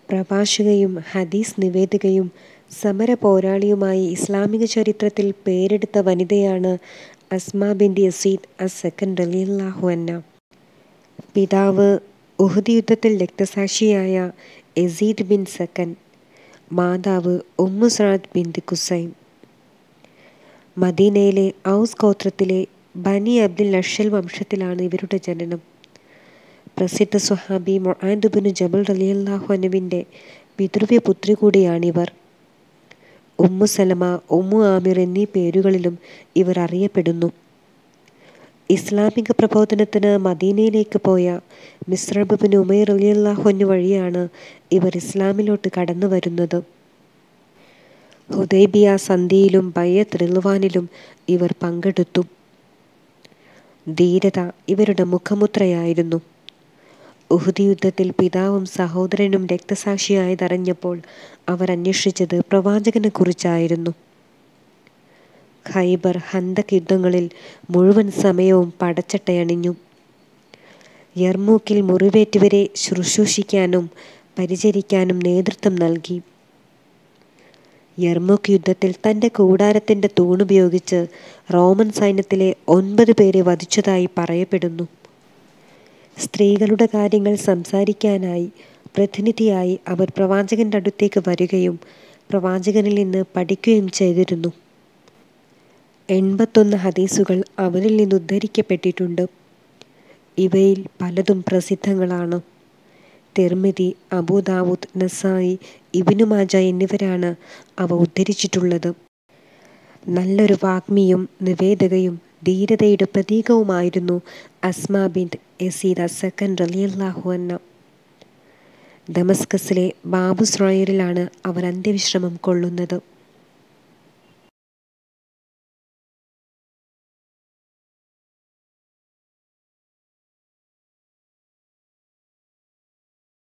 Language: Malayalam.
പ്രഭാഷകയും ഹദീസ് നിവേദികയും സമരപോരാളിയുമായി ഇസ്ലാമിക ചരിത്രത്തിൽ പേരെടുത്ത വനിതയാണ് അസ്മാ ബിൻത് യസീദ് അസ്സക്കൻ റളിയല്ലാഹു അൻഹ. പിതാവ് ഉഹദ് യുദ്ധത്തിൽ രക്തസാക്ഷിയായ യസീദ് ബിൻ സക്കൻ. മാതാവ് ഉമ്മു സഅദ് ബിൻത് ഖുസൈം. മദീനയിലെ ഔസ് ഗോത്രത്തിലെ ബനി അബ്ദിൽ അഷ്ഹൽ വംശത്തിലാണ് ഇവരുടെ ജനനം. പ്രസിദ്ധ സ്വഹാബി മുആദ് ബിനു ജബൽ റളിയല്ലാഹു അൻഹുവിന്റെ പിതൃവ്യപുത്രി കൂടിയാണിവർ. ഉമ്മു സലമ, ഉമ്മു ആമിർ എന്നീ പേരുകളിലും ഇവർ അറിയപ്പെടുന്നു. ഇസ്ലാമിക പ്രബോധനത്തിന് മദീനയിലേക്ക് പോയ മിസ്അബ് ബിൻ ഉമൈർ റളിയല്ലാഹു അൻഹു വഴിയാണ് ഇവർ ഇസ്ലാമിലോട്ട് കടന്നുവരുന്നത്. ഹുദൈബിയ സന്ധിയിലും ബൈഅത്ത് റിദ്വാനിലും ഇവർ പങ്കെടുത്തു. ധീരത ഇവരുടെ മുഖമുദ്രയായിരുന്നു. ഉഹദ് യുദ്ധത്തിൽ പിതാവും സഹോദരനും രക്തസാക്ഷിയായതറിഞ്ഞപ്പോൾ അവർ അന്വേഷിച്ചത് പ്രവാചകനെക്കുറിച്ചായിരുന്നു. ഖൈബർ, ഖന്തക് യുദ്ധങ്ങളിൽ മുഴുവൻ സമയവും പടച്ചട്ടയണിഞ്ഞു. യർമൂക്കിൽ മുറിവേറ്റവരെ ശുശ്രൂഷിക്കാനും പരിചരിക്കാനും നേതൃത്വം നൽകി. യർമൂക്ക് യുദ്ധത്തിൽ തന്റെ കൂടാരത്തിന്റെ തൂണുപയോഗിച്ച് റോമൻ സൈന്യത്തിലെ ഒൻപത് പേരെ വധിച്ചതായി പറയപ്പെടുന്നു. സ്ത്രീകളുടെ കാര്യങ്ങൾ സംസാരിക്കാനായി പ്രതിനിധിയായി അവർ പ്രവാചകന്റെ അടുത്തേക്ക് വരുകയും പ്രവാചകനിൽ നിന്ന് പഠിക്കുകയും ചെയ്തിരുന്നു. എൺപത്തൊന്ന് ഹദീസുകൾ അവരിൽ നിന്ന് ഉദ്ധരിക്കപ്പെട്ടിട്ടുണ്ട്. ഇവയിൽ പലതും പ്രസിദ്ധങ്ങളാണ്. തിർമിദി, അബൂദാവൂദ്, നസാഇ, ഇബ്നു മാജ എന്നിവരാണ് അവ ഉദ്ധരിച്ചിട്ടുള്ളത്. നല്ലൊരു വാഗ്മിയും നിവേദകയും ധീരതയുടെ പ്രതീകവുമായിരുന്നു അസ്മാ ബിൻത് യസീദ് അസ്സക്കൻ റളിയല്ലാഹു അൻഹ. ദമസ്കസിലെ ബാബു സ്രോയറിലാണ് അവർ അന്ത്യവിശ്രമം കൊള്ളുന്നത്.